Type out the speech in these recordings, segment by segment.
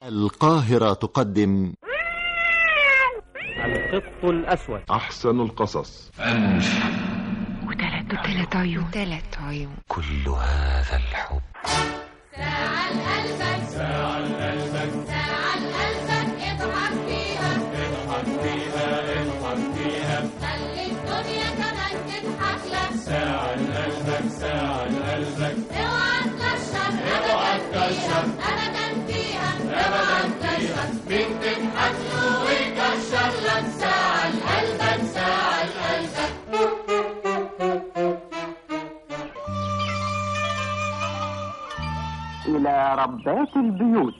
القاهرة تقدم القط الأسود أحسن القصص وثلاث وثلاث عيون وثلاث عيون كل هذا الحب ساعة لقلبك ساعة لقلبك ساعة لقلبك اضحك فيها اضحك فيها اضحك فيها خلي الدنيا كمان تضحك لك ساعة لقلبك ساعة لقلبك اوعى تكشر اوعى تكشر ابدا فيها ابدا فيها مين تضحك له ويكشر لك ساعة لقلبك ساعة لقلبك إلى ربات البيوت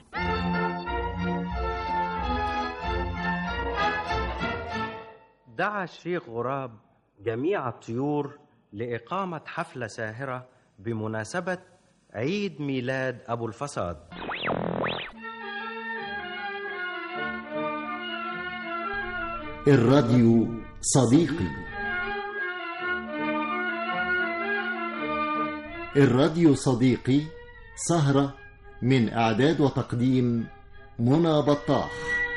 دعا الشيخ غراب جميع الطيور لإقامة حفلة ساهرة بمناسبة عيد ميلاد أبو الفساد الراديو صديقي الراديو صديقي سهرة من إعداد وتقديم منى بطاح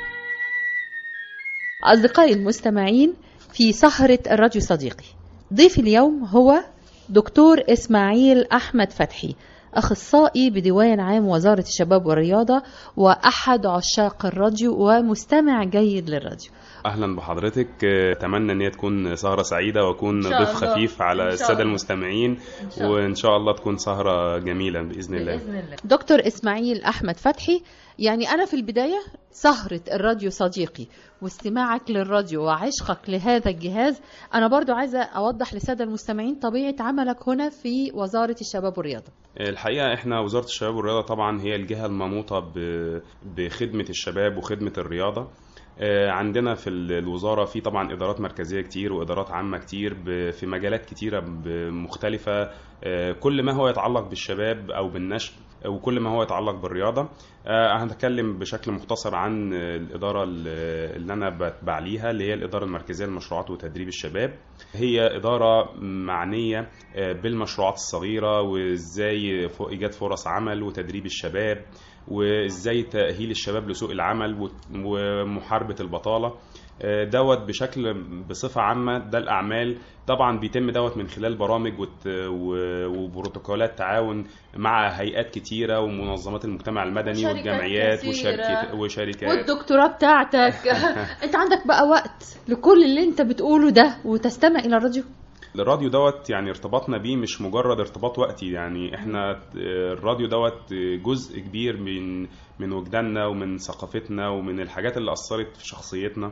أصدقائي المستمعين في سهرة الراديو صديقي ضيف اليوم هو دكتور إسماعيل أحمد فتحي أخصائي بديوان عام وزارة الشباب والرياضة وأحد عشاق الراديو ومستمع جيد للراديو اهلا بحضرتك آه، اتمنى ان هي تكون سهره سعيده واكون إن شاء ضيف الله. خفيف إن على شاء الساده الله. المستمعين شاء الله. وان شاء الله تكون سهره جميله باذن الله بإذن الله. دكتور إسماعيل أحمد فتحي يعني أنا في البداية سهرة الراديو صديقي واستماعك للراديو وعشقك لهذا الجهاز أنا برضو عايزة أوضح للسادة المستمعين طبيعة عملك هنا في وزارة الشباب والرياضة الحقيقه احنا وزاره الشباب والرياضه طبعا هي الجهه المنوطه ب- بخدمه الشباب وخدمه الرياضه آه، عندنا في ال- الوزاره في طبعا ادارات مركزيه كتير وادارات عامه كتير ب- في مجالات كتيره ب- مختلفه آه، كل ما هو يتعلق بالشباب او بالنشء وكل ما هو يتعلق بالرياضه آه، هنتكلم بشكل مختصر عن الاداره ال- اللي انا بتبع ليها اللي هي الاداره المركزيه للمشروعات وتدريب الشباب هي اداره معنيه آه، بالمشروعات الصغيره وازاي ف- ايجاد فرص عمل وتدريب الشباب وازاي تاهيل الشباب لسوق العمل وت- ومحاربه البطاله آه، دوت بشكل بصفه عامه ده الاعمال طبعا بيتم دوت من خلال برامج وت- و- وبروتوكولات تعاون مع هيئات كتيره ومنظمات المجتمع المدني وشركات والجمعيات كثيرة. وشركات وشركات والدكتوراه بتاعتك انت عندك بقى وقت لكل اللي انت بتقوله ده وتستمع الى الراديو الراديو دوت يعني ارتباطنا بيه مش مجرد ارتباط وقتي يعني احنا آه، الراديو دوت جزء كبير من من وجداننا ومن ثقافتنا ومن الحاجات اللي اثرت في شخصيتنا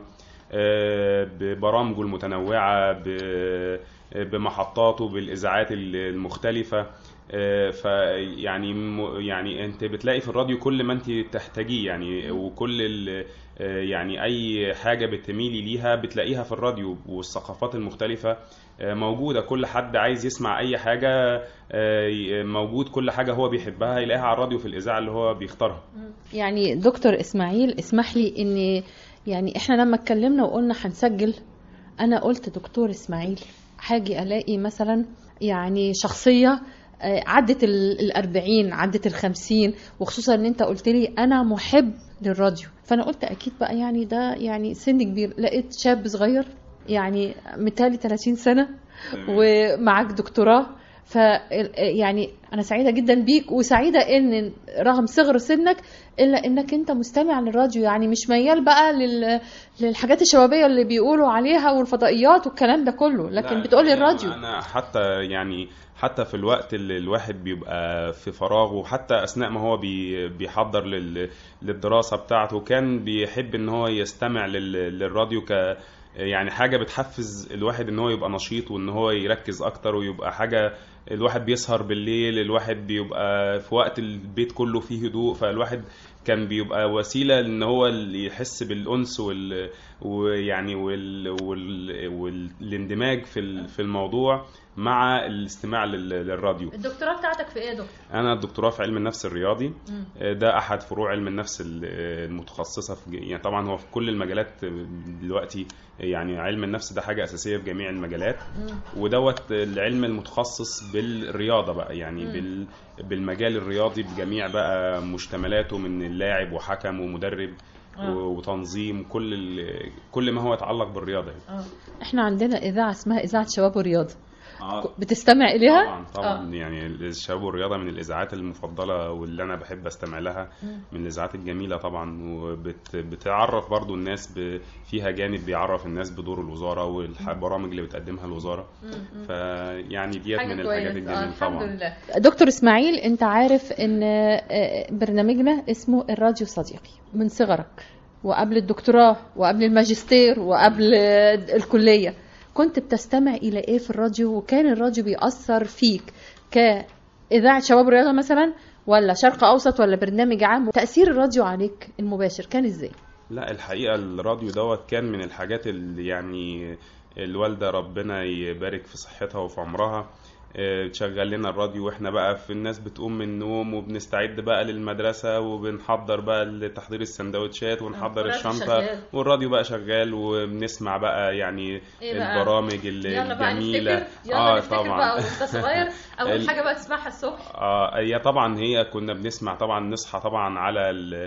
آه، ببرامجه المتنوعه ب- بمحطاته بالاذاعات المختلفه آه، فيعني م- يعني انت بتلاقي في الراديو كل ما انت تحتاجيه يعني وكل ال- آه، يعني اي حاجه بتميلي ليها بتلاقيها في الراديو والثقافات المختلفه آه، موجوده كل حد عايز يسمع اي حاجه آه، ي- موجود كل حاجه هو بيحبها يلاقيها على الراديو في الاذاعه اللي هو بيختارها يعني دكتور اسماعيل اسمح لي ان يعني احنا لما اتكلمنا وقلنا هنسجل انا قلت دكتور اسماعيل هاجي الاقي مثلا يعني شخصيه آه، عدت ال- الأربعين عدت الخمسين وخصوصا ان انت قلت لي انا محب للراديو فانا قلت اكيد بقى يعني ده يعني سن كبير لقيت شاب صغير يعني متهيألي 30 سنه ومعاك دكتوراه ف يعني انا سعيده جدا بيك وسعيده ان رغم صغر سنك الا انك انت مستمع للراديو يعني مش ميال بقى لل... للحاجات الشبابيه اللي بيقولوا عليها والفضائيات والكلام ده كله لكن لا، بتقولي الحقيقة الراديو انا حتى يعني حتى في الوقت اللي الواحد بيبقى في فراغ وحتى اثناء ما هو بي بيحضر لل للدراسه بتاعته كان بيحب ان هو يستمع لل للراديو ك يعني حاجه بتحفز الواحد ان هو يبقى نشيط وان هو يركز اكتر ويبقى حاجه الواحد بيسهر بالليل الواحد بيبقى في وقت البيت كله فيه هدوء فالواحد كان بيبقى وسيله ان هو اللي يحس بالانس وال ويعني وال... وال... والاندماج في ال- في الموضوع مع الاستماع لل- للراديو الدكتوراه بتاعتك في ايه يا دكتور؟ انا الدكتوراه في علم النفس الرياضي مم. آه، ده احد فروع علم النفس ال- آه، المتخصصه في ج- يعني طبعا هو في كل المجالات آه، دلوقتي آه، يعني علم النفس ده حاجه اساسيه في جميع المجالات ودوت العلم المتخصص بالرياضه بقى يعني مم. بال بالمجال الرياضي بجميع بقى مشتملاته من اللاعب وحكم ومدرب آه. و- وتنظيم كل ال- كل ما هو يتعلق بالرياضه يعني. اه احنا عندنا اذاعه اسمها اذاعه شباب ورياضه آه. بتستمع اليها؟ طبعا طبعا يعني الشباب والرياضه من الاذاعات المفضله واللي انا بحب استمع لها من الاذاعات الجميله طبعا وبتعرف برضو الناس ب... فيها جانب بيعرف الناس بدور الوزاره والبرامج اللي بتقدمها الوزاره فيعني ديت من الحاجات الجميله طبعا لله دكتور اسماعيل انت عارف ان آه، برنامجنا اسمه الراديو صديقي من صغرك وقبل الدكتوراه وقبل الماجستير وقبل آه، الكليه كنت بتستمع الى ايه في الراديو وكان الراديو بيأثر فيك كإذاعة شباب رياضة مثلا ولا شرق أوسط ولا برنامج عام تأثير الراديو عليك المباشر كان ازاي؟ لا الحقيقه الراديو دوت كان من الحاجات اللي يعني الوالده ربنا يبارك في صحتها وفي عمرها آه، تشغل لنا الراديو واحنا بقى في الناس بتقوم من النوم وبنستعد بقى للمدرسه وبنحضر بقى لتحضير السندوتشات ونحضر والراديو الشنطه شغال. والراديو بقى شغال وبنسمع بقى يعني إيه بقى؟ البرامج ال- يلا بقى الجميله نفتكر يلا نفتكر بقى طبعا وانت صغير اول ال- حاجه بقى تسمعها الصبح اه هي طبعا هي كنا بنسمع طبعا نصحى طبعا على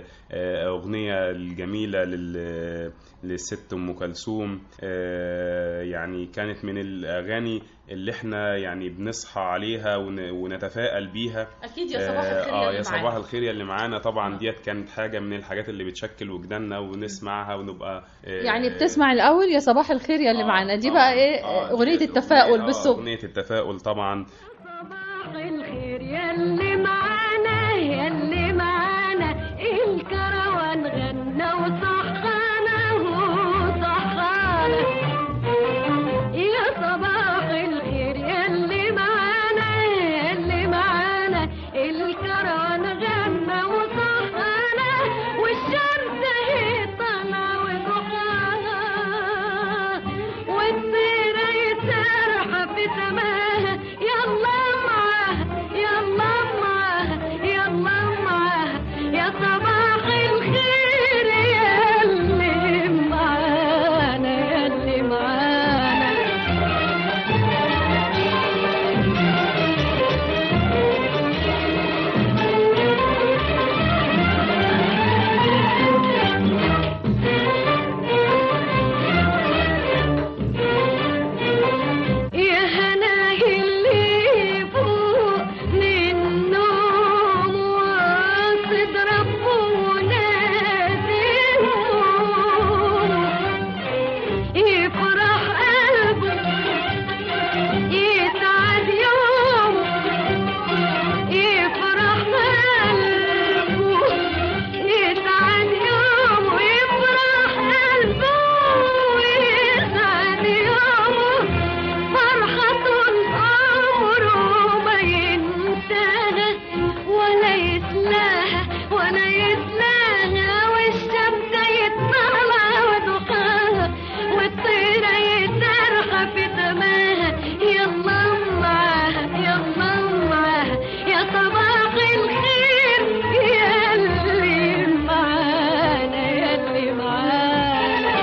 الاغنيه الجميله لل للست ام كلثوم آه، يعني كانت من الاغاني اللي احنا يعني بنصحى عليها ون- ونتفائل بيها اكيد يا صباح الخير اه اللي يا معانا. صباح الخير يا اللي معانا طبعا ديت كانت حاجه من الحاجات اللي بتشكل وجداننا ونسمعها ونبقى آه، يعني بتسمع الاول يا صباح الخير يا اللي آه، معانا دي طبعاً. بقى ايه آه، اغنيه دي التفاؤل آه، بالصبح اغنيه التفاؤل طبعا صباح الخير ياللي معانا ياللي معانا الكروان غنى وصحانا وصحانا يا صباح الخير ياللي معانا ياللي معانا الكروان غنى وصحانا والشمس هي طالعة وضحاها والطيرة يسرح في سماها يلا معاها يلا معاها يلا معاها يا صباح الخير يا اللي معانا يا اللي معانا يا هناه اللي فوق من النوم واصد ربنا يفرح قلبه يسعد يومه يفرح قلبه يسعد يومه يفرح قلبه ويسعد يومه فرحة عمره ما ينساها ولا يتلاها ولا يتلاها والشمس يطلع ودخاها والطيرة يسرح في سماها يلا معاها يلا معاها يا صباح الخير يا اللي معانا يا اللي معانا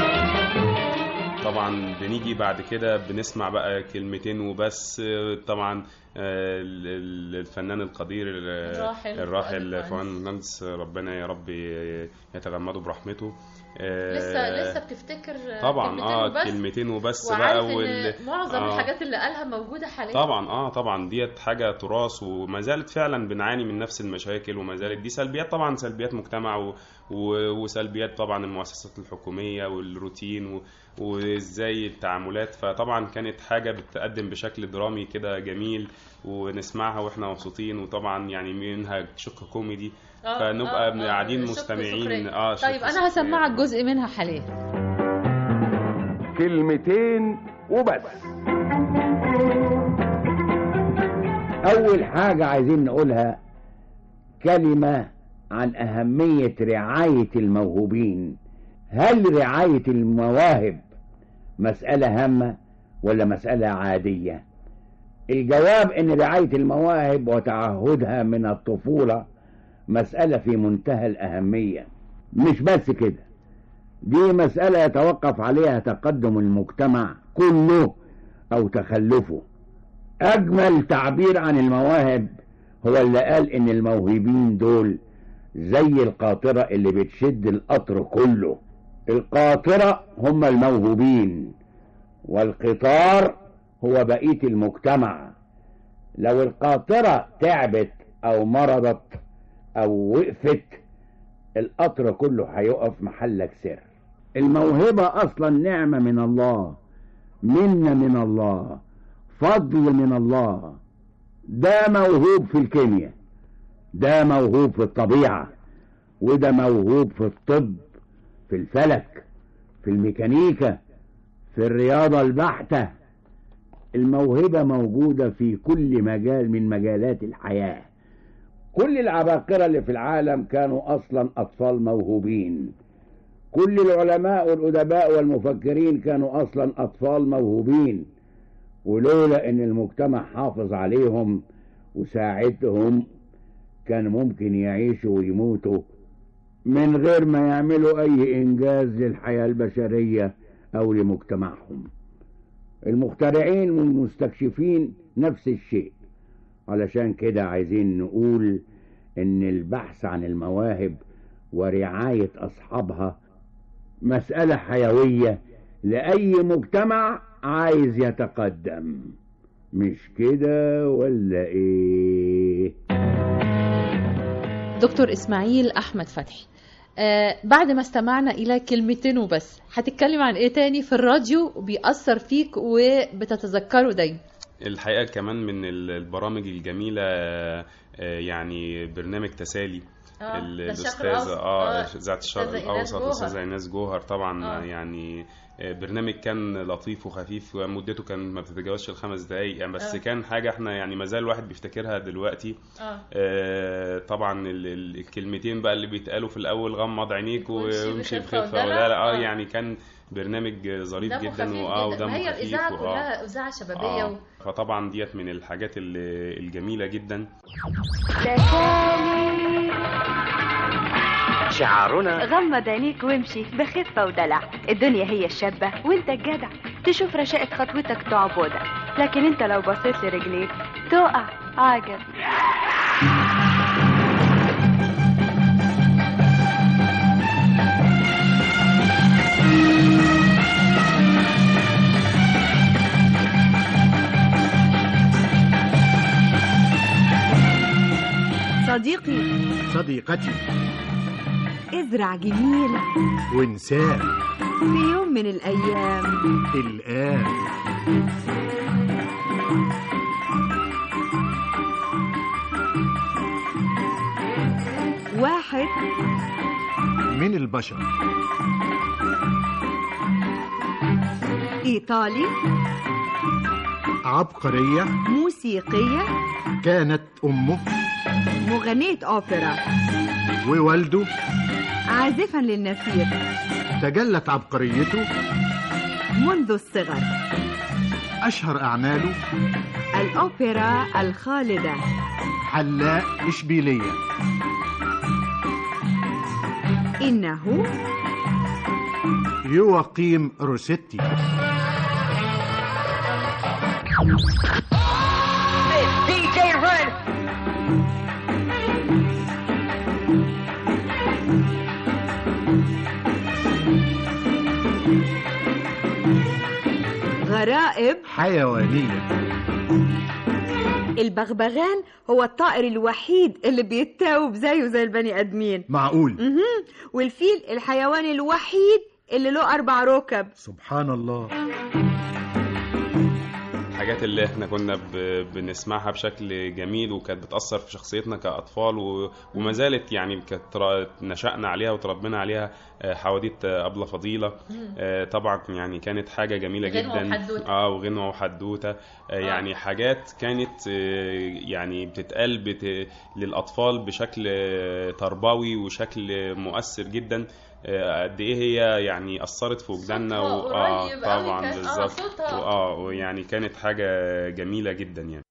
طبعا بنيجي بعد كده بنسمع بقى كلمتين وبس آه، طبعا آه، ال- ال- الفنان القدير ال- الراحل الراحل فؤاد فؤاد المهندس ربنا يا رب يتغمده برحمته آه، لسه لسه بتفتكر طبعا كلمتين اه وبس؟ كلمتين وبس وعارف بقى ان وال... معظم آه. الحاجات اللي قالها موجوده حاليا طبعا اه طبعا ديت حاجه تراث وما زالت فعلا بنعاني من نفس المشاكل وما زالت دي سلبيات طبعا سلبيات مجتمع و... و... وسلبيات طبعا المؤسسات الحكوميه والروتين و... وازاي التعاملات فطبعا كانت حاجه بتقدم بشكل درامي كده جميل ونسمعها واحنا مبسوطين وطبعا يعني منها شق كوميدي آه، فنبقى آه، آه، قاعدين شق مستمعين سخرية. اه شق طيب انا سخرية. هسمعك جزء منها حاليا كلمتين وبس أول حاجة عايزين نقولها كلمة عن أهمية رعاية الموهوبين هل رعاية المواهب مسألة هامة ولا مسألة عادية الجواب ان رعاية المواهب وتعهدها من الطفولة مسألة في منتهى الأهمية مش بس كده دي مسألة يتوقف عليها تقدم المجتمع كله أو تخلفه أجمل تعبير عن المواهب هو اللي قال إن الموهوبين دول زي القاطرة اللي بتشد القطر كله القاطرة هم الموهوبين والقطار هو بقية المجتمع لو القاطرة تعبت أو مرضت أو وقفت القطر كله هيقف محلك سر الموهبة أصلا نعمة من الله منة من الله فضل من الله ده موهوب في الكيمياء ده موهوب في الطبيعة وده موهوب في الطب في الفلك في الميكانيكا في الرياضة البحتة الموهبة موجودة في كل مجال من مجالات الحياة كل العباقرة اللي في العالم كانوا أصلا أطفال موهوبين كل العلماء والأدباء والمفكرين كانوا أصلا أطفال موهوبين ولولا إن المجتمع حافظ عليهم وساعدهم كان ممكن يعيشوا ويموتوا من غير ما يعملوا أي إنجاز للحياة البشرية أو لمجتمعهم المخترعين والمستكشفين نفس الشيء علشان كده عايزين نقول إن البحث عن المواهب ورعاية أصحابها مسألة حيوية لأي مجتمع عايز يتقدم مش كده ولا إيه؟ دكتور إسماعيل أحمد فتحي آه بعد ما استمعنا إلى كلمتين وبس هتتكلم عن إيه تاني في الراديو بيأثر فيك وبتتذكره دايما الحقيقة كمان من البرامج الجميلة آه، يعني برنامج تسالي آه، ال- ده الشرق الأستاذة الأوسط. اه آه، ذات الشرق أستاذة إيناس الأوسط جوهر. الأستاذة إيناس جوهر طبعا آه. يعني آه، برنامج كان لطيف وخفيف ومدته كان ما بتتجاوزش الخمس دقايق يعني بس آه. كان حاجة احنا يعني ما زال الواحد بيفتكرها دلوقتي آه. آه، طبعا ال- ال- الكلمتين بقى اللي بيتقالوا في الأول غمض عينيك وامشي وامشي بخفة بخفة ودلع. ولا لا اه آه. يعني كان برنامج ظريف دمه جدا خفيف واه جدا ما ودمه هي خفيف الإذاعة وآه. كلها إذاعة شبابية آه. و... فطبعا ديت من الحاجات ال- الجميلة جدا شعارنا غمض عينيك وامشي بخفة ودلع الدنيا هي الشابة وانت الجدع تشوف رشاقة خطوتك تعبدك لكن انت لو بصيت لرجليك تقع عجب صديقي صديقتي ازرع جميل وانساه في يوم من الأيام الآن واحد من البشر إيطالي عبقرية موسيقية كانت أمه مغنية أوبرا ووالده عازفا للنسير تجلت عبقريته منذ الصغر أشهر أعماله الأوبرا الخالدة حلاق إشبيلية إنه يوقيم روسيتي DJ Run غرائب حيوانية البغبغان هو الطائر الوحيد اللي بيتاوب زيه زي البني آدمين معقول مهم. والفيل الحيوان الوحيد اللي له أربع ركب سبحان الله الحاجات اللي احنا كنا ب- بنسمعها بشكل جميل وكانت بتأثر في شخصيتنا كأطفال و... وما زالت يعني كانت را- نشأنا عليها وتربينا عليها آه، حواديت آه، أبلة فضيلة آه، طبعا يعني كانت حاجة جميلة غنوة جدا وحدوتة. اه وغنوة وحدوتة آه، يعني حاجات كانت آه، يعني بتتقال بت... للأطفال بشكل آه، تربوي وشكل مؤثر جدا آه، قد ايه هي يعني اثرت في وجداننا صوتها اه قريب أوي طبعا كان- آه، بالظبط صوتها. واه ويعني كانت حاجه جميله جدا يعني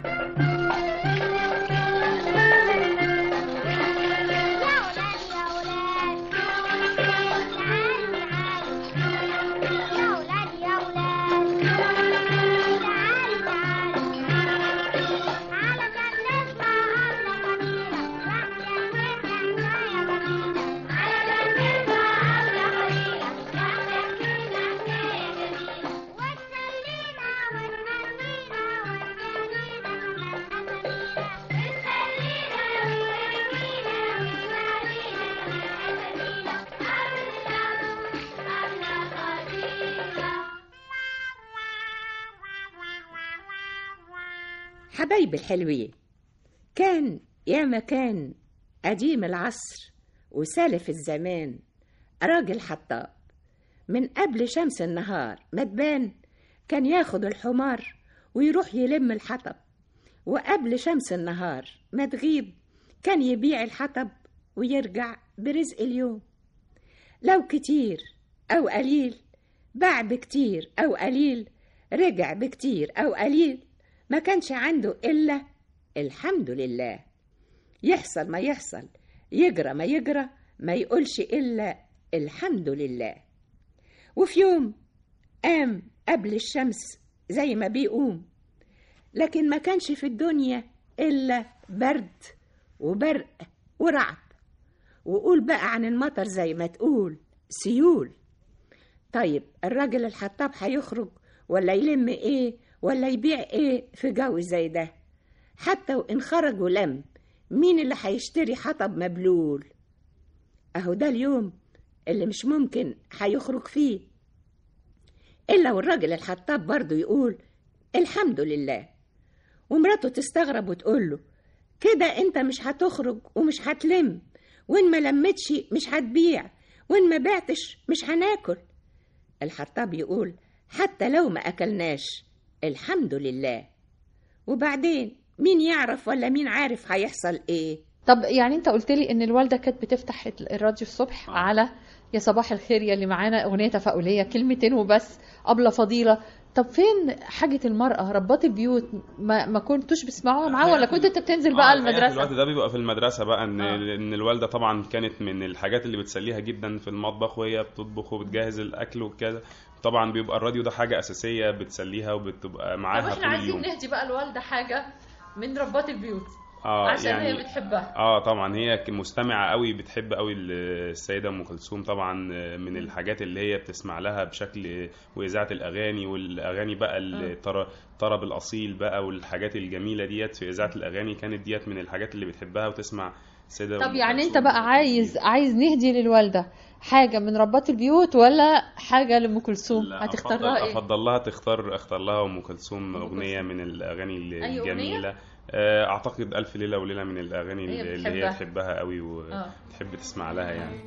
حبايبي الحلوين كان يا مكان قديم العصر وسالف الزمان راجل حطاب من قبل شمس النهار ما تبان كان ياخد الحمار ويروح يلم الحطب وقبل شمس النهار ما تغيب كان يبيع الحطب ويرجع برزق اليوم لو كتير أو قليل باع بكتير أو قليل رجع بكتير أو قليل ما كانش عنده إلا الحمد لله يحصل ما يحصل يجرى ما يجرى ما يقولش إلا الحمد لله وفي يوم قام قبل الشمس زي ما بيقوم لكن ما كانش في الدنيا إلا برد وبرق ورعد وقول بقى عن المطر زي ما تقول سيول طيب الراجل الحطاب هيخرج ولا يلم ايه ولا يبيع ايه في جو زي ده حتى وان خرج ولم مين اللي هيشتري حطب مبلول اهو ده اليوم اللي مش ممكن هيخرج فيه الا والراجل الحطاب برضه يقول الحمد لله ومراته تستغرب وتقول له كده انت مش هتخرج ومش هتلم وان ما لمتش مش هتبيع وان ما بعتش مش هناكل الحطاب يقول حتى لو ما اكلناش الحمد لله وبعدين مين يعرف ولا مين عارف هيحصل ايه طب يعني انت قلت لي ان الوالده كانت بتفتح الراديو الصبح على يا صباح الخير يا اللي معانا اغنيه تفاؤليه كلمتين وبس ابله فضيله طب فين حاجه المراه ربات البيوت ما, ما كنتوش بتسمعوها معاه ولا كنت انت بتنزل بقى آه، الحقيقة في الوقت المدرسه ده بيبقى في المدرسة بقى ان آه. ان الوالدة طبعا كانت من الحاجات اللي بتسليها جدا في المطبخ وهي بتطبخ وبتجهز الاكل وكده طبعا بيبقى الراديو ده حاجة أساسية بتسليها وبتبقى طب معاها احنا طول عايزين اليوم نهدي بقى الوالده حاجه من ربات البيوت اه عشان هي يعني بتحبها اه طبعا هي ك- مستمعة قوي بتحب قوي السيدة ام كلثوم طبعا من الحاجات اللي هي بتسمع لها بشكل واذاعة الاغاني والاغاني بقى الطر- الطرب الاصيل بقى والحاجات الجميلة ديت في اذاعة الاغاني كانت ديت من الحاجات اللي بتحبها وتسمع السيدة طب أم يعني انت كلثوم. بقى عايز عايز نهدي للوالده حاجه من ربات البيوت ولا حاجه لام كلثوم لا، هتختار أفضل- لها ايه افضل لها تختار اختار لها ام كلثوم اغنيه من الاغاني ال- أي أغنية؟ الجميله آه، اعتقد الف ليله وليله من الاغاني هي اللي اللي هي بتحبها. تحبها قوي آه. وتحب تسمع لها يعني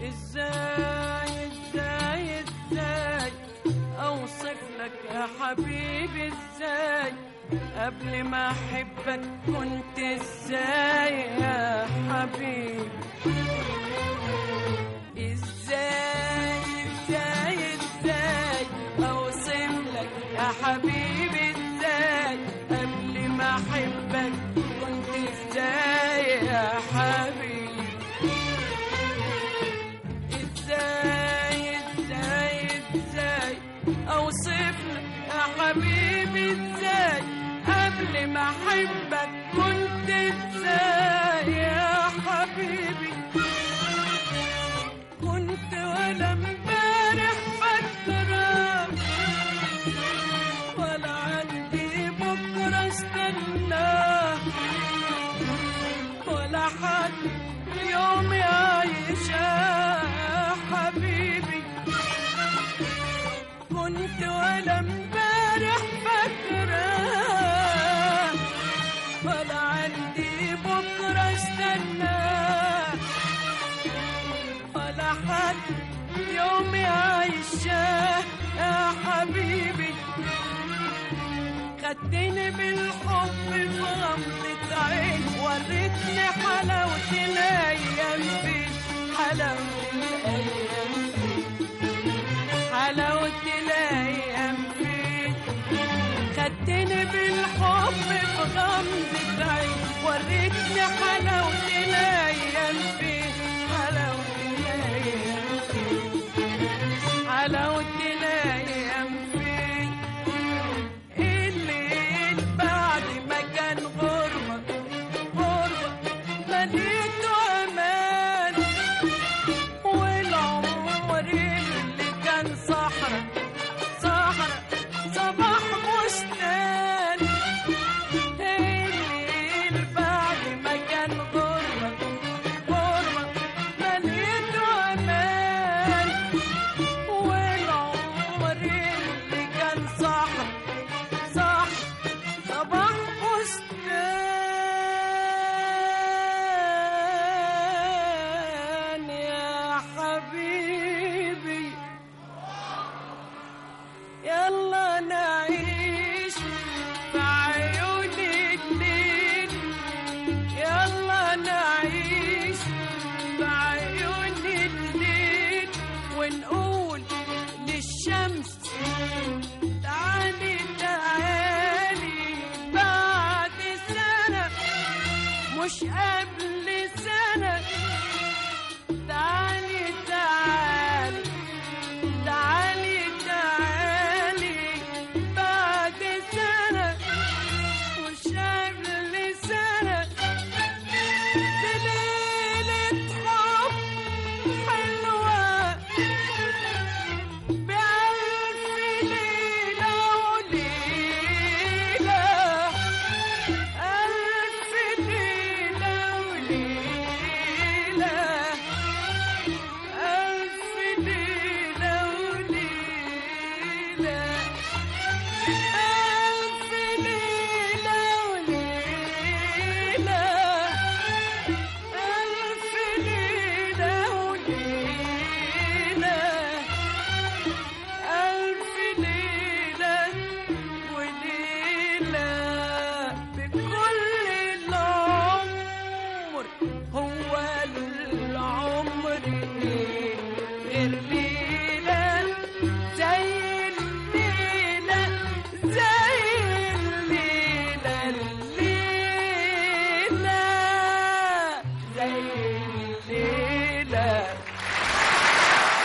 ازاي ازاي ازاي اوصف لك يا حبيبي ازاي قبل ما احبك كنت ازاي يا حبيبي ازاي ازاي ازاي اوصف لك يا حبيبي ازاي قبل ما احبك كنت ازاي يا حبيبي ازاي ازاي ازاي اوصف لك يا حبيبي ازاي قبل ما احبك كنت ازاي يا حبيبي كنت ولا امبارح فاكرة ولا عندي بكرة استناه ولا حد يوم يعيش يا حبيبي كنت ولا امبارح فاكرة ولا عندي بكرة استنى ولا حد يوم يعيش يا حبيبي خدتني بالحب في غمضة عين وريتني حلاوة الأيام في حلاوة الأيام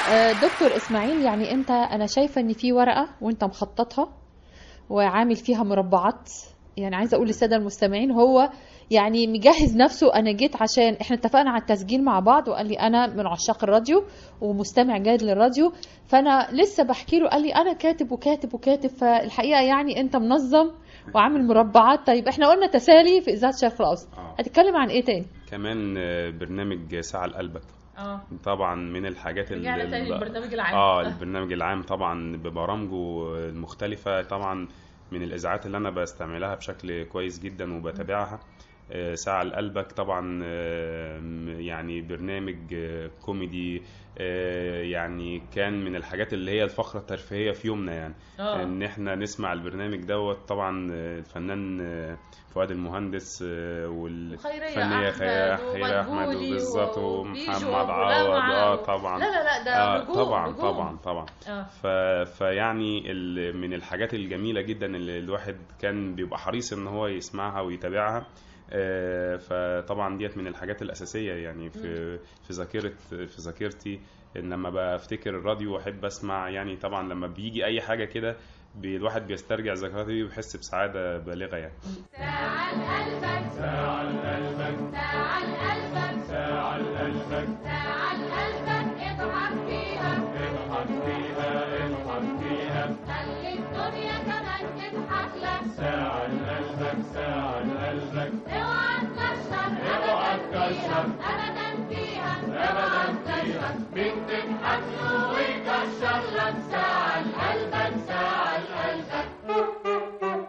آه، دكتور اسماعيل يعني انت انا شايفه ان في ورقه وانت مخططها وعامل فيها مربعات يعني عايزه اقول للساده المستمعين هو يعني مجهز نفسه انا جيت عشان احنا اتفقنا على التسجيل مع بعض وقال لي انا من عشاق الراديو ومستمع جيد للراديو فانا لسه بحكي له قال لي انا كاتب وكاتب وكاتب فالحقيقه يعني انت منظم وعامل مربعات طيب احنا قلنا تسالي في اذاعه الشرق الاوسط هتتكلم عن ايه تاني كمان آه، برنامج ساعة لقلبك اه طبعا من الحاجات ال- رجعنا تاني ال- للبرنامج العام. اه البرنامج العام طبعا ببرامجه المختلفة طبعا من الإذاعات اللي أنا بستعملها بشكل كويس جدا وبتابعها آه، ساعة لقلبك طبعا آه، م- يعني برنامج آه، كوميدي آه، يعني كان من الحاجات اللي هي الفقرة الترفيهية في يومنا يعني آه. ان احنا نسمع البرنامج دوت طبعا آه، الفنان آه، فؤاد المهندس آه، والفنية خيرية خيرية احمد ومدبولي بالظبط وبيجو ومحمد وأبو عوض لمعة اه و- طبعا لا لا لا ده آه نجوم، طبعا نجوم. طبعا طبعا آه. ف... فيعني ال... من الحاجات الجميله جدا اللي الواحد كان بيبقى حريص ان هو يسمعها ويتابعها آه، فطبعا ديت من الحاجات الاساسيه يعني في في ذاكره في ذاكرتي ان لما بفتكر الراديو واحب اسمع يعني طبعا لما بيجي اي حاجه كده بي- الواحد بيسترجع ذكرياته دي وبيحس بسعاده بالغه يعني ساعة لقلبك ساعة لقلبك ساعة لقلبك ساعة لقلبك ساعة لقلبك اضحك فيها اضحك فيها اضحك فيها خلي الدنيا كمان تضحك لك ساعة لقلبك ساعة لقلبك اوعى تكشر اوعى تكشر ابدا فيها ابدا فيها مين تضحك له ويكشر لك ساعة لقلبك ساعة لقلبك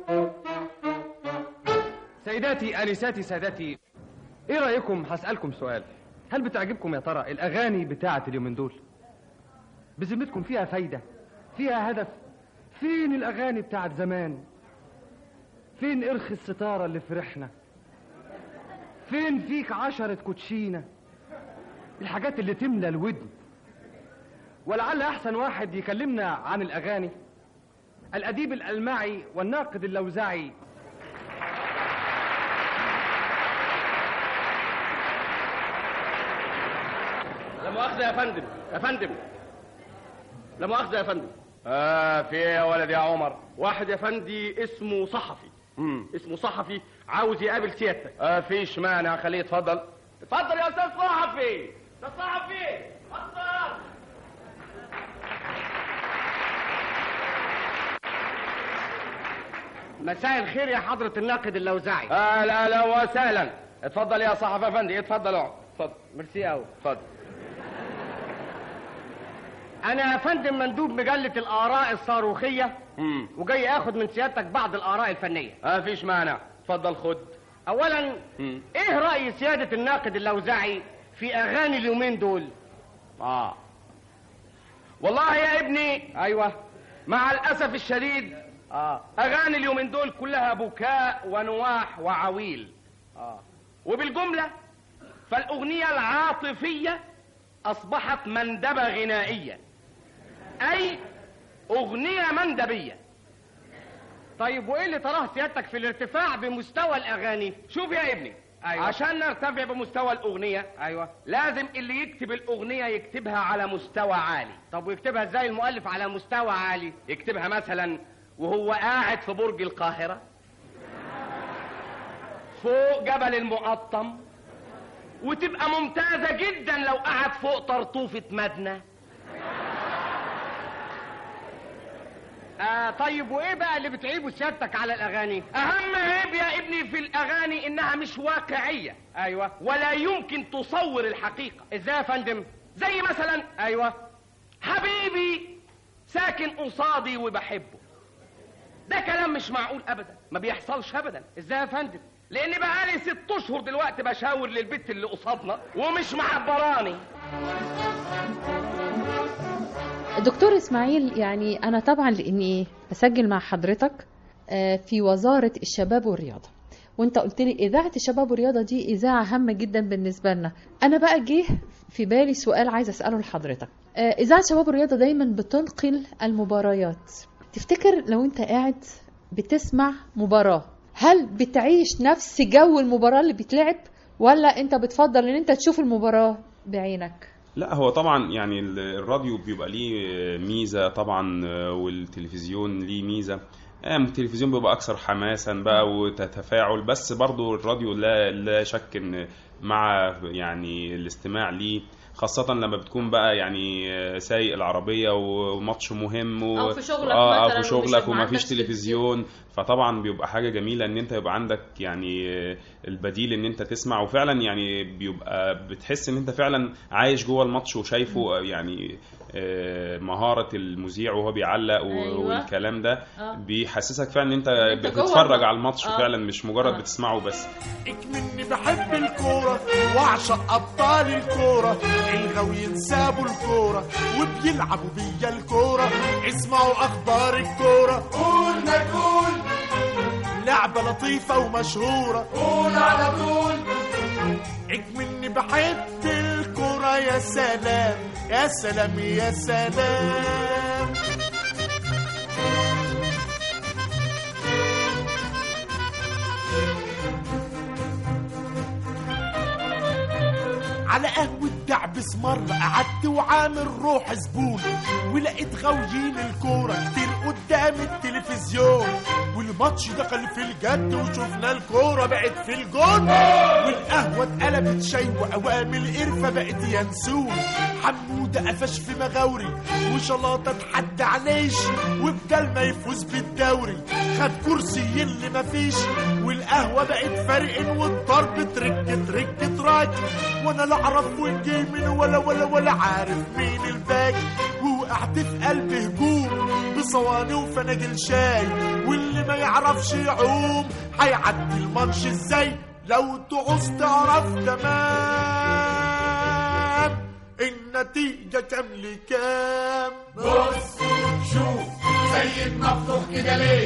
سيداتي انساتي سادتي ايه رايكم هسالكم سؤال هل بتعجبكم يا ترى الاغاني بتاعه اليومين دول بذمتكم فيها فايده فيها هدف فين الاغاني بتاعه زمان فين ارخ الستاره اللي في ريحنا فين فيك عشرة كوتشينة الحاجات اللي تملى الودن ولعل احسن واحد يكلمنا عن الاغاني الاديب الالمعي والناقد اللوزعي لا مؤاخذة يا فندم يا فندم لا مؤاخذة يا فندم آه في ايه يا ولد يا عمر واحد يا فندي اسمه صحفي مم. اسمه صحفي عاوز يقابل سيادتك آه فيش مانع خليه يتفضل اتفضل يا استاذ صحفي ده صحفي اتفضل مساء الخير يا حضرة الناقد اللوزعي اهلا اهلا وسهلا اتفضل يا صحفي يا فندي اتفضل اقعد اتفضل ميرسي قوي اتفضل انا يا فندم مندوب مجله الاراء الصاروخيه وجاي اخد من سيادتك بعض الاراء الفنيه اه فيش مانع اتفضل خد اولا ايه راي سياده الناقد اللوزعي في اغاني اليومين دول اه والله يا ابني ايوه مع الاسف الشديد اه اغاني اليومين دول كلها بكاء ونواح وعويل اه وبالجمله فالاغنيه العاطفيه اصبحت مندبه غنائيه اي اغنيه مندبيه طيب وايه اللي تراه سيادتك في الارتفاع بمستوى الاغاني شوف يا ابني أيوة. عشان نرتفع بمستوى الاغنيه ايوه لازم اللي يكتب الاغنيه يكتبها على مستوى عالي طب ويكتبها ازاي المؤلف على مستوى عالي يكتبها مثلا وهو قاعد في برج القاهره فوق جبل المقطم وتبقى ممتازة جدا لو قعد فوق طرطوفة مدنة آه طيب وايه بقى اللي بتعيبه سيادتك على الاغاني اهم عيب يا ابني في الاغاني انها مش واقعية ايوه ولا يمكن تصور الحقيقة ازاي يا فندم زي مثلا ايوه حبيبي ساكن قصادي وبحبه ده كلام مش معقول ابدا ما بيحصلش ابدا ازاي يا فندم لان بقالي ست اشهر دلوقتي بشاور للبت اللي قصادنا ومش معبراني دكتور اسماعيل يعني انا طبعا لاني بسجل مع حضرتك آه، في وزاره الشباب والرياضه وانت قلت لي اذاعه الشباب والرياضه دي اذاعه هامه جدا بالنسبه لنا انا بقى جه في بالي سؤال عايز اساله لحضرتك آه، اذاعه الشباب والرياضه دايما بتنقل المباريات تفتكر لو انت قاعد بتسمع مباراه هل بتعيش نفس جو المباراه اللي بتلعب ولا انت بتفضل ان انت تشوف المباراه بعينك لا هو طبعا يعني ال- الراديو بيبقى ليه ميزة طبعا والتلفزيون ليه ميزة آه، التلفزيون بيبقى أكثر حماسا بقى وتفاعل بس برضو الراديو لا لا شك إن مع يعني الاستماع ليه خاصة لما بتكون بقى يعني آه، سايق العربية وماتش مهم و... أو في شغلك آه مثلاً أو في شغلك ومش- ما وما فيش عندكش تلفزيون فطبعا بيبقى حاجة جميلة ان انت يبقى عندك يعني آه، البديل ان انت تسمع وفعلا يعني بيبقى بتحس ان انت فعلا عايش جوه الماتش وشايفه آه، يعني آه، مهارة المذيع وهو بيعلق و- أيوة. والكلام ده آه. بيحسسك فعلا ان انت أنت جوه بتتفرج الماتش. على الماتش آه. فعلا مش مجرد بتسمعه بس مني بحب الكورة واعشق أبطال الكورة الغاويين سابوا الكورة وبيلعبوا بيا الكورة اسمعوا أخبار الكورة قول ما تقول لعبة لطيفة ومشهورة قول على طول مني بحب الكورة يا سلام يا سلام يا سلام على قهوة دعبس مرة قعدت وعامل روح زبون ولقيت غاويين الكورة كتير قدام التلفزيون والماتش دخل في الجد وشفنا الكورة بقت في الجون والقهوة اتقلبت شاي وأوامر القرفة بقت ينسون حمودة قفش في مغاوري وشلاطة اتحدى عليش وبدل ما يفوز بالدوري خد كرسي اللي مفيش والقهوة بقت فرق والضرب ترك ترك تراك وانا لا اعرف وين جاي من ولا ولا ولا عارف مين الباك ووقعت في قلب هجوم بصواني وفناجل شاي واللي ما يعرفش يعوم هيعدي الماتش ازاي لو تعوز تعرف تمام النتيجة كام لكام بص شوف سيد مفتوح كده ليه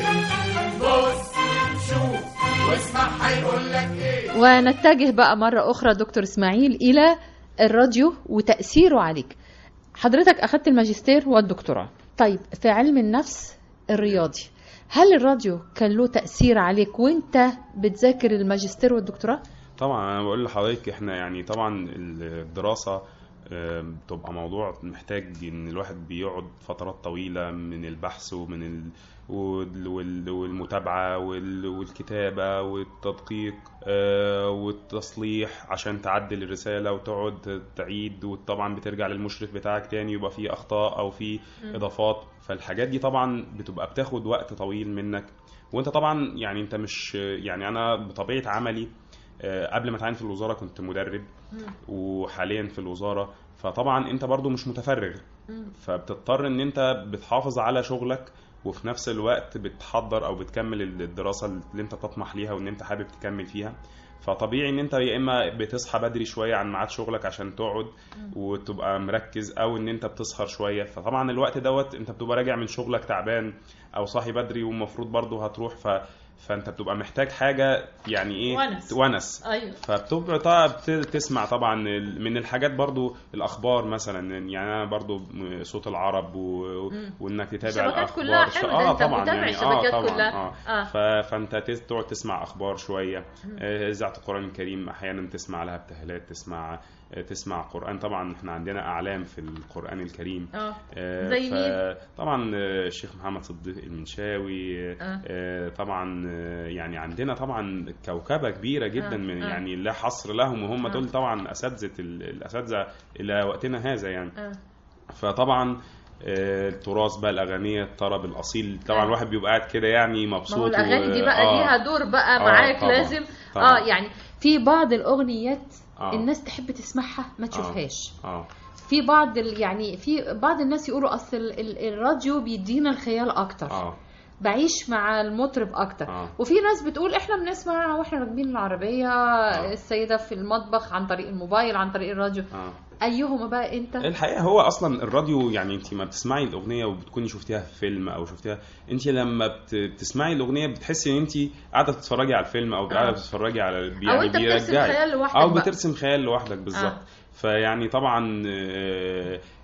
بص شوف واسمع هيقول لك ايه ونتجه بقى مرة أخرى دكتور إسماعيل إلى الراديو وتأثيره عليك حضرتك أخذت الماجستير والدكتوراه طيب في علم النفس الرياضي هل الراديو كان له تأثير عليك وانت بتذاكر الماجستير والدكتوراه؟ طبعا انا بقول لحضرتك احنا يعني طبعا الدراسه آم، بتبقى موضوع محتاج ان الواحد بيقعد فترات طويله من البحث ومن ال... وال- وال- والمتابعه وال- والكتابه والتدقيق آه، والتصليح عشان تعدل الرساله وتقعد تعيد وطبعا بترجع للمشرف بتاعك تاني يبقى فيه اخطاء او فيه مم. اضافات فالحاجات دي طبعا بتبقى بتاخد وقت طويل منك وانت طبعا يعني انت مش يعني انا بطبيعه عملي آه، قبل ما اتعين في الوزاره كنت مدرب وحاليا في الوزاره فطبعا انت برضو مش متفرغ فبتضطر ان انت بتحافظ على شغلك وفي نفس الوقت بتحضر او بتكمل الدراسه اللي انت تطمح ليها وان انت حابب تكمل فيها فطبيعي ان انت يا اما بتصحى بدري شويه عن ميعاد شغلك عشان تقعد وتبقى مركز او ان انت بتسهر شويه فطبعا الوقت دوت انت بتبقى راجع من شغلك تعبان او صاحي بدري والمفروض برضه هتروح ف فانت بتبقى محتاج حاجه يعني ايه ونس. ونس أيوه فبتبقى طبعا بت- تسمع طبعا ال- من الحاجات برضو الاخبار مثلا يعني انا برضو صوت العرب و... مم. وانك تتابع الشبكات الاخبار كلها ش- حلوة، اه ده أنت طبعا متابع يعني الشبكات اه طبعا كلها. اه, آه. ف... فانت تس- تقعد تسمع اخبار شويه مم. آه، اذاعه القران الكريم احيانا تسمع لها ابتهالات تسمع آه، تسمع قران طبعا احنا عندنا اعلام في القران الكريم اه آه، زي مين؟ طبعا آه، الشيخ محمد صديق المنشاوي آه. آه، طبعا آه، يعني عندنا طبعا كوكبه كبيره جدا آه، من آه. يعني لا حصر لهم وهم آه. دول طبعا اساتذه ال- الاساتذه الى وقتنا هذا يعني آه. فطبعا آه، التراث بقى الاغانيه الطرب الاصيل طبعا آه. الواحد بيبقى قاعد كده يعني ما مبسوط هو الاغاني دي و- بقى آه. ليها دور بقى آه، معاك طبعاً، لازم طبعاً. اه يعني في بعض الاغنيات آه. الناس تحب تسمعها ما تشوفهاش اه في بعض ال... يعني في بعض الناس يقولوا اصل ال... ال- الراديو بيدينا الخيال اكتر اه بعيش مع المطرب اكتر آه. وفي ناس بتقول احنا بنسمع واحنا راكبين العربيه السيده في المطبخ عن طريق الموبايل عن طريق الراديو اه ايهما بقى انت الحقيقه هو اصلا الراديو يعني انت ما بتسمعي الاغنيه وبتكوني شفتيها في فيلم او شفتيها انت لما بت- بتسمعي الاغنيه بتحسي ان انت قاعده بتتفرجي على الفيلم او قاعده بتتفرجي على يعني أنت بترسم بيرجعك. خيال لوحدك او بقى. بترسم خيال لوحدك بالظبط آه. فيعني طبعا آه،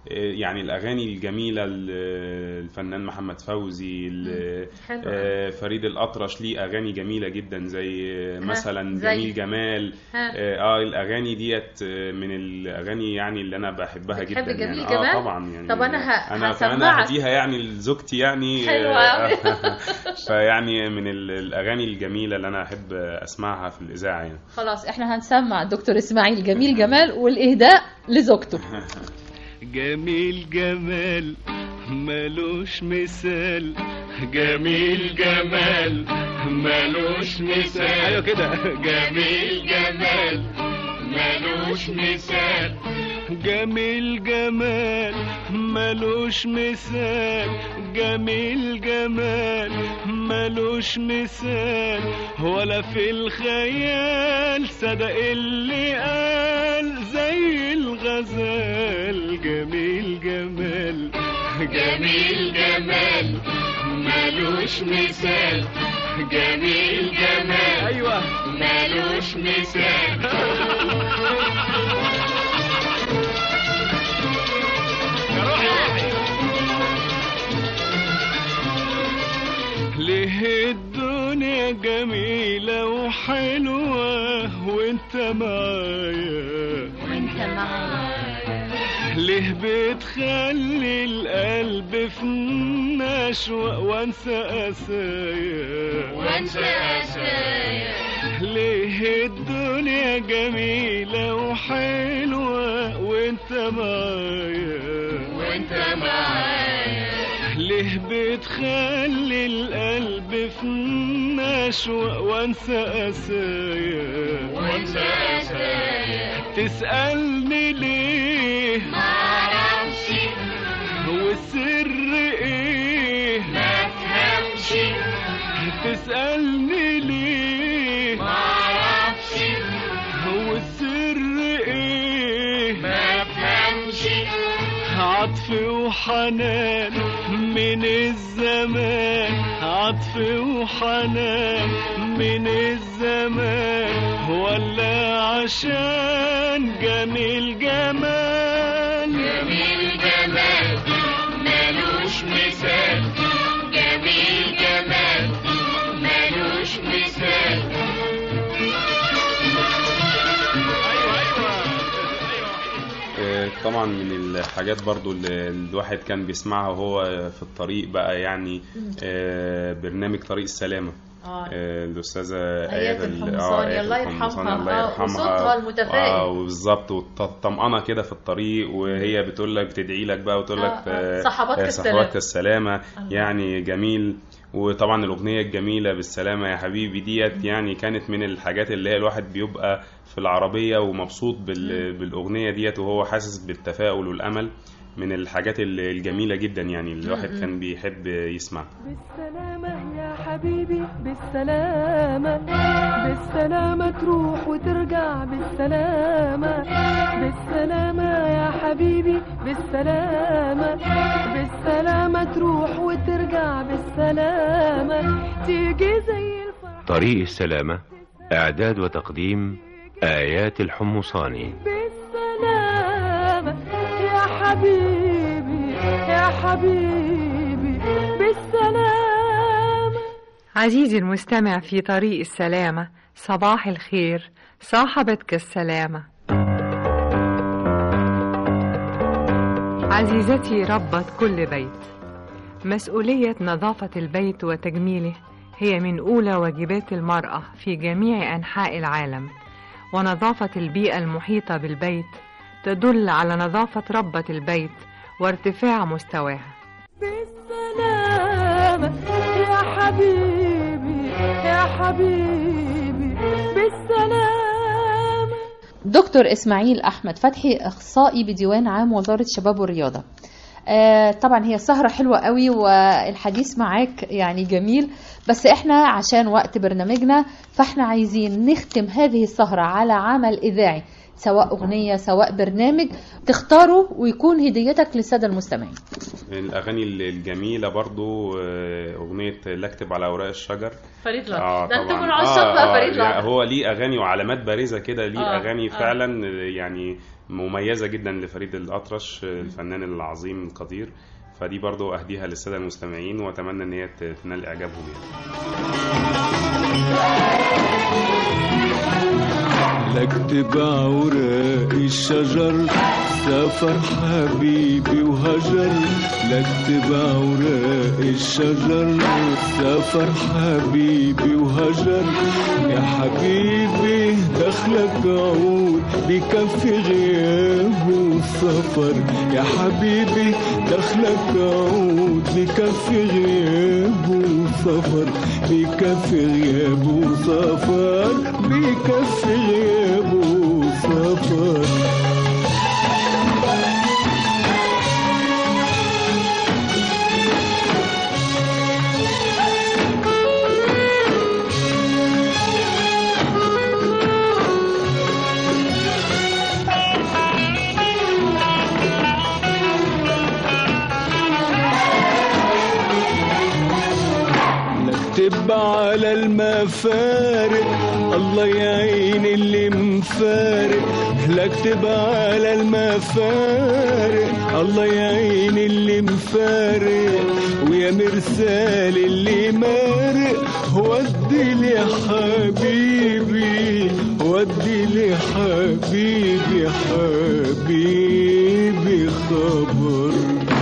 يعني الاغاني الجميله ال- الفنان محمد فوزي ال- حلو. آه، فريد الاطرش ليه اغاني جميله جدا زي مثلا زي؟ جميل جمال ها. اه آه، الاغاني ديت آه، من الاغاني يعني اللي انا بحبها بتحب جدا جميل يعني جمال؟ اه طبعا يعني طب أنا ه- انا هسمعك. كمان اهديها يعني لزوجتي يعني حلوة آه، أوي. فيعني من ال- الاغاني الجميله اللي انا احب اسمعها في الاذاعه يعني خلاص احنا هنسمع الدكتور اسماعيل جميل جمال والاهداء لزوجته جميل جمال ملوش مثال جميل جمال ملوش مثال ايوه كده جميل جمال ملوش مثال جميل جمال ملوش مثال جميل جمال ملوش مثال ولا في الخيال صدق اللي قال زي الغزال جميل جمال جميل جمال ملوش مثال جميل جمال ايوه ملوش مثال ليه الدنيا جميلة وحلوة وانت معايا وانت معايا ليه بتخلي القلب في نشوة وانسى قسايا وانسى قسايا. ليه الدنيا جميلة وحلوة وانت معايا وانت معايا ليه بتخلي القلب في نشوة وانسى قسايا وانسى قسايا. تسألني ليه معرفش والسر ايه ما تفهمش تسألني ليه معرفش هو السر ايه ما تفهمش عطف وحنان من الزمان عطف وحنان من الزمان ولا عشان جميل جمال جميل جمال ملوش مثال جميل جمال ملوش مثال آه، طبعا من الحاجات برضو اللي الواحد كان بيسمعها وهو في الطريق بقى يعني آه، برنامج طريق السلامة آه. آه، الأستاذة آيات ال- الحمصاني، آيات الله الحمصاني، يرحمها. الله آه، يرحمها وصوتها المتفائل. اه بالظبط والطمأنة كده في الطريق وهي بتقول لك بتدعي لك بقى وتقول آه، لك آه. آه، صحباتك آه، السلام. صحباتك السلامة يعني جميل وطبعا الأغنية الجميلة بالسلامة يا حبيبي ديت يعني كانت من الحاجات اللي هي الواحد بيبقى في العربية ومبسوط بال- بالأغنية ديت وهو حاسس بالتفاؤل والأمل من الحاجات ال- الجميلة جدا يعني اللي الواحد م- م. كان بيحب يسمع بالسلامة يا حبيبي بالسلامة بالسلامة تروح وترجع بالسلامة بالسلامة يا حبيبي بالسلامة بالسلامة تروح وترجع بالسلامة تيجي زي طريق السلامة إعداد وتقديم آيات الحمصاني بالسلامة يا حبيبي يا حبيبي بالسلامة عزيزي المستمع في طريق السلامة صباح الخير صاحبتك السلامة عزيزتي ربة كل بيت مسؤولية نظافة البيت وتجميله هي من أولى واجبات المرأة في جميع أنحاء العالم ونظافة البيئة المحيطة بالبيت تدل على نظافة ربة البيت وارتفاع مستواها بالسلامة يا حبيبي يا حبيبي بالسلامة دكتور اسماعيل احمد فتحي اخصائي بديوان عام وزاره الشباب والرياضه آه طبعا هي سهرة حلوة قوي والحديث معاك يعني جميل بس احنا عشان وقت برنامجنا فاحنا عايزين نختم هذه السهرة على عمل إذاعي سواء أغنية سواء برنامج تختاره ويكون هديتك للسادة المستمعين الأغاني الجميلة برضو آه، أغنية لا أكتب على أوراق الشجر فريد لطفي اه ده انتوا طبعا من عشاق بقى فريد لا، لطفي هو ليه اغاني وعلامات بارزه كده ليه آه، اغاني آه. فعلا يعني مميزة جدا لفريد الأطرش الفنان العظيم القدير فدي برضو أهديها للسادة المستمعين وأتمنى إن هي ت- تنال إعجابهم يعني. لكتب اوراق الشجر سافر حبيبي وهجر لكتب اوراق الشجر سافر حبيبي وهجر يا حبيبي دخلك عود بكفي غياب وسفر يا حبيبي دخلك عود بكفي غياب وسفر بكفي غياب وسفر بكفي غياب وسفر نكتب على المفارق الله يعين اللي مفارق نكتب على المفارق الله يعين اللي مفارق ويا مرسال اللي مارق ودي لي حبيبي ودي لي حبيبي حبيبي خبر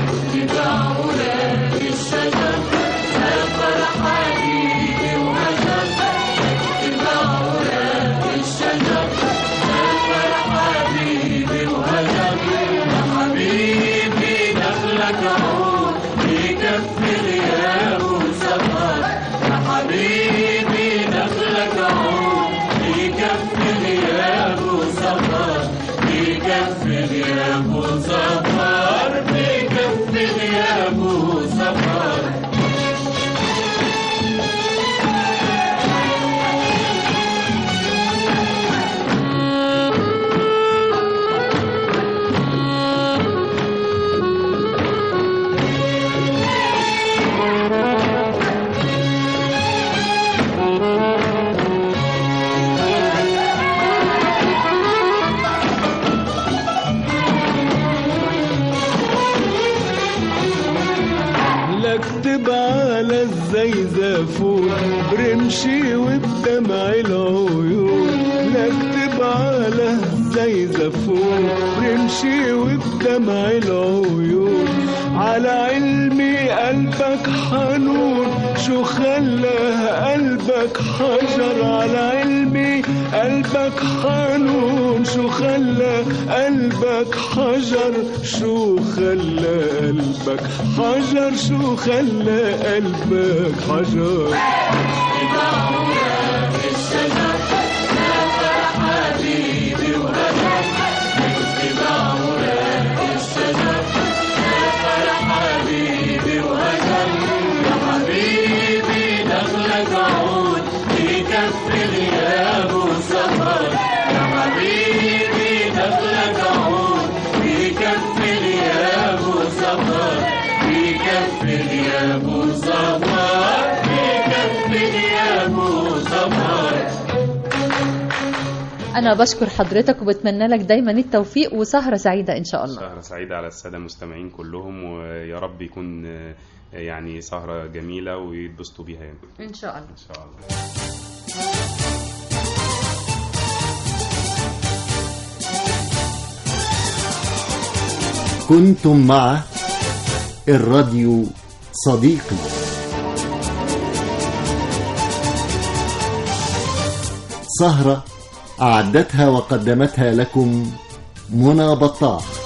لكتب على الزيزفون برمشي وبدمع العيون لكتب على الزيزفون برمشي وبدمع العيون على علمي قلبك حنون شو خلاه قلبك حجر على علمي قلبك حنون شو خلى قلبك حجر شو خلى قلبك حجر شو خلى قلبك حجر أنا بشكر حضرتك وبتمنى لك دايما التوفيق وسهرة سعيدة إن شاء الله سهرة سعيدة على السادة المستمعين كلهم ويا رب يكون آه، يعني سهرة جميلة ويتبسطوا بيها يعني إن شاء الله إن شاء الله كنتم مع الراديو صديقي سهرة أعدتها وقدمتها لكم منى بطاح